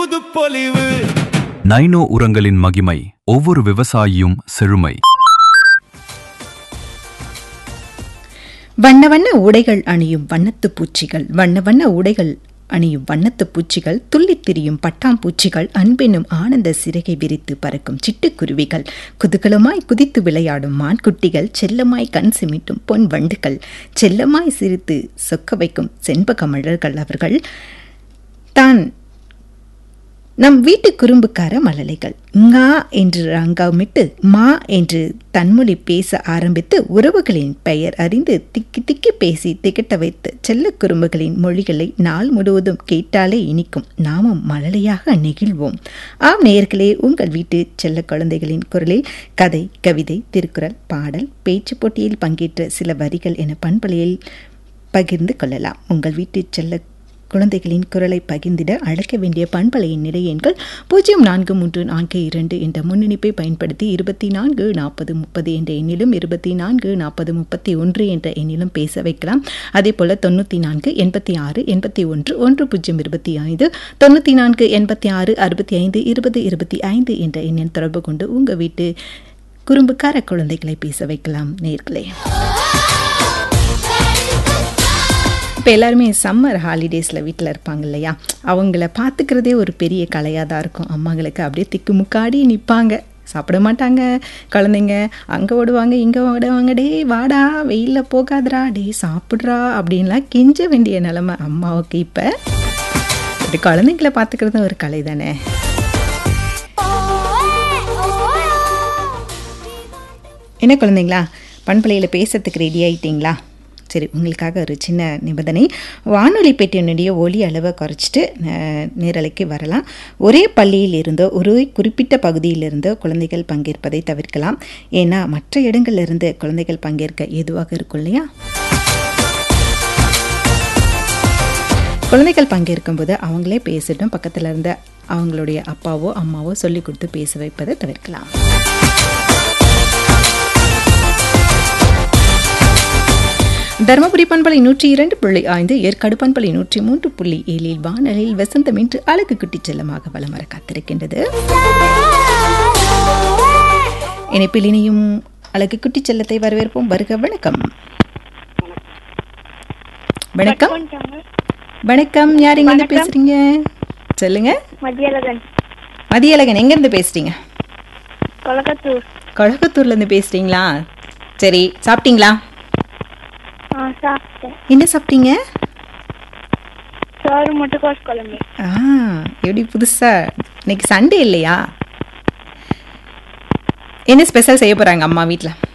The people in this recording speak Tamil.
புதுப்பொலிவு நைனோ உரங்களின் மகிமை ஒவ்வொரு விவசாயியும் செழுமை வண்ண வண்ண உடைகள் அணியும் வண்ணத்து பூச்சிகள் வண்ண வண்ண உடைகள் அணியும் வண்ணத்து பூச்சிகள் துள்ளித் திரியும் பட்டாம்பூச்சிகள் அன்பெனும் ஆனந்த சிறகை விரித்து பறக்கும் சிட்டுக்குருவிகள் குதூகலமாய் குதித்து விளையாடும் மான்குட்டிகள் செல்லமாய் கண் சிமிட்டும் பொன் வண்டுகள் செல்லமாய் சிரித்து சொக்க வைக்கும் செண்பகமலர்கள் அவர்கள் தான் நம் வீட்டு குறும்புக்கார மழலைகள் ngா என்று அங்கமிட்டு மா என்று தன்மொழி பேச ஆரம்பித்து உறவுகளின் பெயர் அறிந்து திக்கி திக்கி பேசி திகட்ட வைத்து செல்ல குறும்புகளின் மொழிகளை நாள் முழுவதும் கேட்டாலே இனிக்கும் நாமும் மழலையாக நெகிழ்வோம் ஆம் நேயர்களே உங்கள் வீட்டு செல்ல குழந்தைகளின் குரலில் கதை கவிதை திருக்குறள் பாடல் பேச்சு போட்டியில் பங்கேற்ற சில வரிகள் என பண்பலையில் பகிர்ந்து கொள்ளலாம் உங்கள் வீட்டு செல்ல குழந்தைகளின் குரலை பகிர்ந்திட அழைக்க வேண்டிய பண்பலையின் நிலை எண்கள் பூஜ்ஜியம் நான்கு மூன்று நான்கு இரண்டு என்ற முன்னணிப்பை பயன்படுத்தி இருபத்தி நான்கு நாற்பது முப்பது என்ற எண்ணிலும் இருபத்தி நான்கு நாற்பது முப்பத்தி ஒன்று என்ற எண்ணிலும் பேச வைக்கலாம் அதே போல தொண்ணூற்றி நான்கு எண்பத்தி ஆறு எண்பத்தி ஒன்று ஒன்று பூஜ்ஜியம் இருபத்தி ஐந்து தொண்ணூற்றி நான்கு எண்பத்தி ஆறு அறுபத்தி ஐந்து இருபது இருபத்தி ஐந்து என்ற எண்ணில் தொடர்பு கொண்டு உங்கள் வீட்டு குறும்புக்கார குழந்தைகளை பேச வைக்கலாம் நேர்களே இப்போ எல்லாருமே சம்மர் ஹாலிடேஸில் வீட்டில் இருப்பாங்க இல்லையா அவங்கள பார்த்துக்கிறதே ஒரு பெரிய கலையாக தான் இருக்கும் அம்மாங்களுக்கு அப்படியே திக்கு முக்காடி நிற்பாங்க சாப்பிட மாட்டாங்க குழந்தைங்க அங்கே ஓடுவாங்க இங்கே ஓடுவாங்க டே வாடா வெயிலில் போகாதடா டே சாப்பிட்றா அப்படின்லாம் கெஞ்ச வேண்டிய நிலமை அம்மாவுக்கு இப்போ இது குழந்தைங்கள பார்த்துக்கிறது ஒரு கலை தானே என்ன குழந்தைங்களா பண்பலையில் பேசுறதுக்கு ரெடி ஆயிட்டீங்களா சரி உங்களுக்காக ஒரு சின்ன நிபந்தனை வானொலி பெட்டியினுடைய ஒலி அளவை குறைச்சிட்டு அஹ், நேரலைக்கு வரலாம் ஒரே பள்ளியில் இருந்தோ ஒரு குறிப்பிட்ட பகுதியில் இருந்தோ குழந்தைகள் பங்கேற்பதை தவிர்க்கலாம் ஏன்னா மற்ற இடங்கள்ல இருந்து குழந்தைகள் பங்கேற்க ஏதுவாக இருக்கும் இல்லையா குழந்தைகள் பங்கேற்கும்போது அவங்களே பேசிட்டும் பக்கத்தில் இருந்த அவங்களுடைய அப்பாவோ அம்மாவோ சொல்லி கொடுத்து பேச வைப்பதை தவிர்க்கலாம் தருமபுரி பண்பலை நூற்றி இரண்டு புள்ளி ஐந்து ஏற்காடு பண்பலை நூற்றி மூன்று புள்ளி ஏழில் வானலில் வசந்தம் இன்று அழகு குட்டிச் செல்லமாக வலம் வர காத்திருக்கின்றது இணைப்பில் இனியும் அழகு குட்டிச் செல்லத்தை வரவேற்போம் வருக வணக்கம் வணக்கம் வணக்கம் யார் எங்க இருந்து பேசுறீங்க சொல்லுங்க மதியழகன் மதியழகன் எங்க இருந்து பேசுறீங்க கொலக்கத்தூர் கொழகத்தூர்ல இருந்து பேசுறீங்களா சரி சாப்பிட்டீங்களா ஆ சாப்பிட்டேன் என்ன சாப்பிட்டீங்க சோறு முட்டைக்கோஸ் குழம்பு ஆ எப்படி புதுசா இன்னைக்கு சண்டே இல்லையா என்ன ஸ்பெஷல் செய்ய போறாங்க அம்மா வீட்டில்